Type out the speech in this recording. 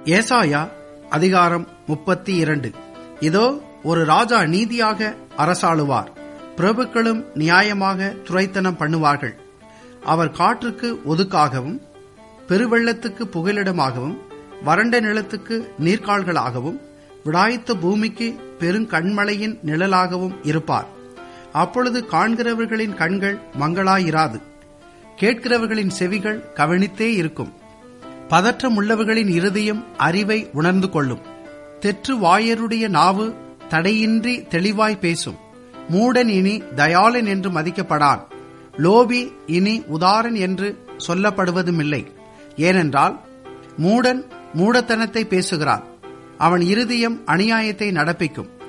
ஏசாயா அதிகாரம் முப்பத்தி இரண்டு இதோ ஒரு ராஜா நீதியாக அரசாளுவார் பிரபுக்களும் நியாயமாக துரைத்தனம் பண்ணுவார்கள் அவர் காற்றுக்கு ஒதுக்காகவும் பெருவெள்ளத்துக்கு புகலிடமாகவும் வறண்ட நிலத்துக்கு நீர்க்கால்களாகவும் விடாய்த்த பூமிக்கு பெருங்கண்மலையின் நிழலாகவும் இருப்பார் அப்பொழுது காண்கிறவர்களின் கண்கள் மங்களாயிராது கேட்கிறவர்களின் செவிகள் கவனித்தே இருக்கும் பதற்றம் உள்ளவர்களின் இருதயம் அறிவை உணர்ந்து கொள்ளும் தெற்று வாயருடைய நாவு தடையின்றி தெளிவாய் பேசும் மூடன் இனி தயாளன் என்று மதிக்கப்படான் லோபி இனி உதாரன் என்று சொல்லப்படுவதுமில்லை ஏனென்றால் மூடன் மூடத்தனத்தை பேசுகிறான் அவன் இருதயம் அநியாயத்தை நடப்பிக்கும்